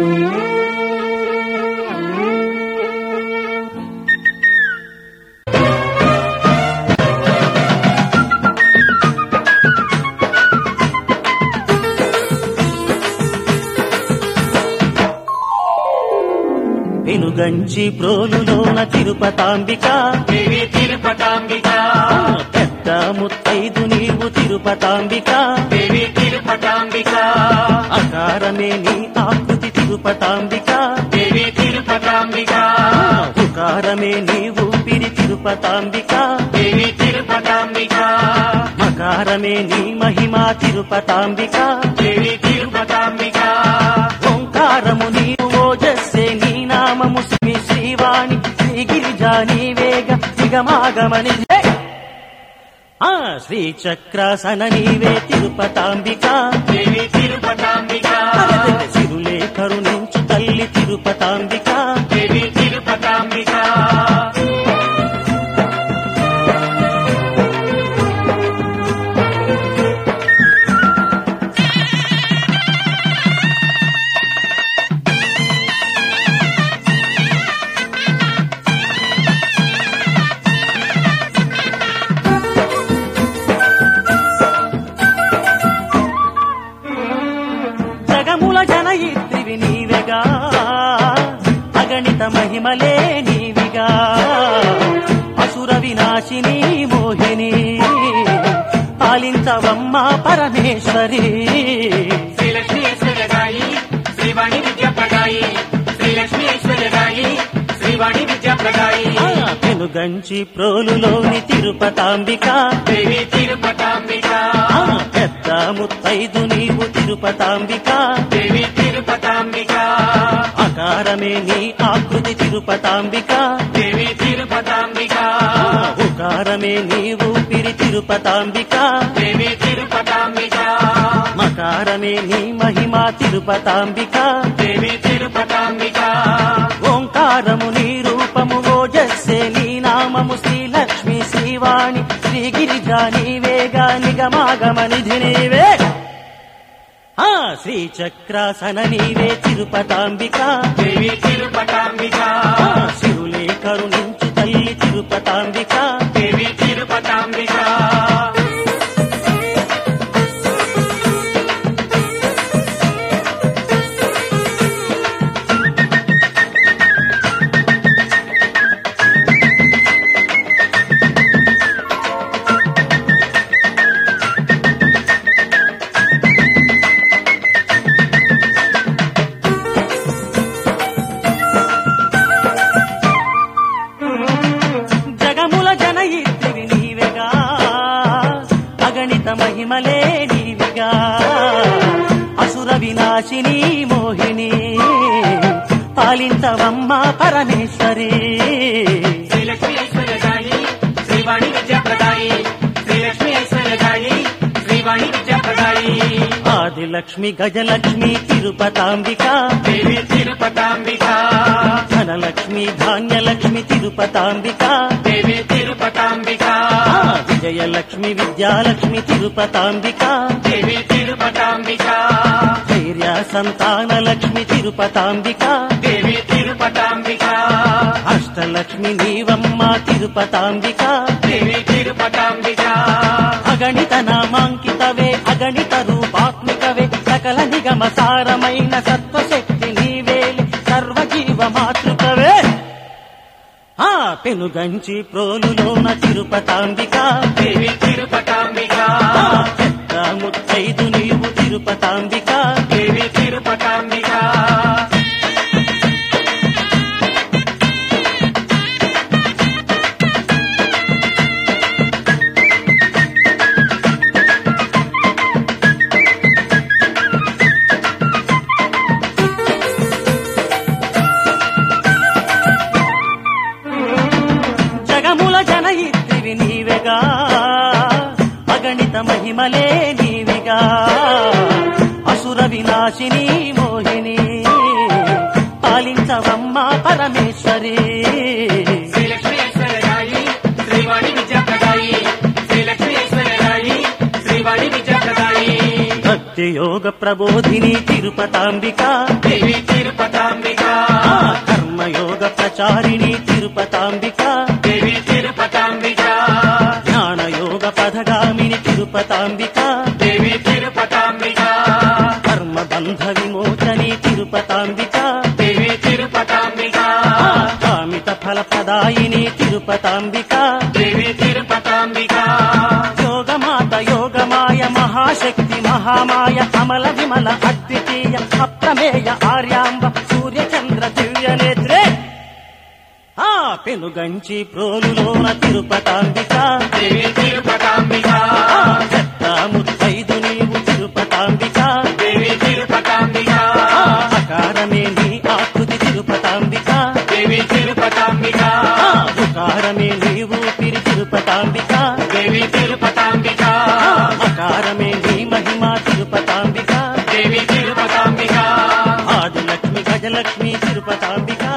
వెనుగంచి ప్రోలులోన తిరుపతాంబిక దేవి తిరుపతాంబిక పెద్ద ముత్తైదు నీవు తిరుపతాంబిక దేవి తిరుపతాంబిక అకారమే నీ ఆకృతి తిరుపతాంబిక దేవి తిరుపతాంబిక ఉకారమే నీ ఊపిరి తిరుపతాంబిక దేవి తిరుపతాంబిక మకారమే నీ మహిమా తిరుపతాంబిక దేవి తిరుపతాంబిక ఓంకారము నీవు ఓజస్సే నీ నామము శ్రీ శ్రీవాణి శ్రీ గిరిజా నీవేగ నిగమాగమని జై! ఆ శ్రీ చక్రాసన నీవే తిరుపతాంబిక దేవి తిరుపతాంబిక అరదెల సిరులే కరుణించు తల్లి తిరుపతాంబిక దేవి తిరుపతాంబిక జగముల జనయిత్రివి నీవెగా అగణిత మహిమలే నీవిగా అసుర వినాశిని మోహిని పాలించవమ్మ పరమేశ్వరి శ్రీలక్ష్మీశ్వరరాయి శ్రీవాణి విద్యాప్రదాయి శ్రీలక్ష్మీశ్వరరాయి శ్రీవాణి విద్యాప్రదాయి ఆ పెనుగంచి ప్రోలులోని తిరుపతాంబిక దేవి తిరుపతాంబిక ఆ పెద్ద ముత్తైదు నీవు తిరుపతాంబిక దేవి తిరుపతాంబిక అకారమే నీ ఆకృతి తిరుపతాంబిక దేవి తిరుపతాంబిక ఉకారమే నీ ఊపిరి తిరుపతాంబిక దేవి తిరుపతాంబిక మకారమే నీ మహిమా తిరుపతాంబిక దేవి తిరుపతాంబిక ఓంకారము నీ రూపము ఓజస్సే నీ నామము శ్రీ లక్ష్మి శ్రీవాణి శ్రీ గిరిజా నీవేగా నిగమాగమనిధి నీవే ఆ శ్రీ చక్రాసన నీవే తిరుపతాంబిక దేవి తిరుపతాంబిక ఆ శివులే కరుణించు తల్లి తిరుపతాంబిక దేవి తిరుపతాంబిక జగముల జనయిత్రివి నీవెగా అగణిత మహిమలే నీవిగా అసుర వినాశిని మోహిని పాలించవమ్మ పరమేశ్వరి శ్రీలక్ష్మీశ్వరరాయి శ్రీవాణి విద్యాప్రదాయి శ్రీలక్ష్మీశ్వరరాయి శ్రీవాణి విద్యాప్రదాయి ఆదిలక్ష్మి గజలక్ష్మి తిరుపతాంబిక దేవి తిరుపతాంబిక ధనలక్ష్మి ధాన్యలక్ష్మి తిరుపతాంబిక దేవి తిరుపతాంబిక ఆ, విజయలక్ష్మి విద్యాలక్ష్మి తిరుపతాంబిక దేవి తిరుపతాంబిక ధైర్య సంతాన లక్ష్మి తిరుపతాంబిక దేవి తిరుపతాంబిక అష్టలక్ష్మి నీవమ్మ తిరుపతాంబిక దేవి తిరుపతాంబిక అగణిత నామాంకితవే అగణిత రూపాత్మికవే సకల నిగమ సారమైన సత్వశక్తి నీవేలి సర్వజీవ మాతృకవే ఆ పెనుగంచి ప్రోలులోన తిరుపతాంబిక దేవి తిరుపతాంబిక ఆ పెద్ద ముత్తైదు నీవు తిరుపతాంబిక దేవి తిరుపతాంబిక జగముల జనయిత్రివి నీవెగా అగణిత మహిమలే నీవిగా అసుర వినాశిని మోహిని పాలించవమ్మ పరమేశ్వరి శ్రీలక్ష్మీశ్వరరాయి శ్రీవాణి విద్యాప్రదాయి శ్రీలక్ష్మీశ్వరరాయి శ్రీవాణి విద్యాప్రదాయి భక్తి యోగ ప్రబోధిని తిరుపతాంబిక దేవి తిరుప బ్రహ్మచారిణి తిరుపతాంబిక దేవి తిరుపతాంబిక జ్ఞానయోగ పదగామిని తిరుపతాంబిక దేవి తిరుపతాంబిక కర్మబంధ విమోచని తిరుపతాంబిక దేవి తిరుపతాంబిక కామిత ఫలప్రదాయిని తిరుపతాంబిక దేవి తిరుపతాంబిక యోగమాత యోగమాయ మహాశక్తి మహామాయ అమల విమల అద్వితీయ అప్రమేయ ఆర్యాంబ సూర్యచంద్ర దివ్య నేత్రే ఆ పెనుగంచి ప్రోలులోన తిరుపతాంబిక దేవి తిరుపతాంబిక ఆ చెత్త ముత్తైదు నీవు తిరుపతాంబిక దేవి తిరుపతాంబిక ఆ అకారమే నీ ఆకృతి తిరుపతాంబిక దేవి తిరుపతాంబిక ఆ ఉకారమే నీవు పిరి తిరుపతాంబిక దేవి తిరుపతాంబిక ఆ అకారమే నీ మహిమ తిరుపతాంబిక దేవి తిరుపతాంబిక ఆదిలక్ష్మి గజలక్ష్మి తిరుపతాంబిక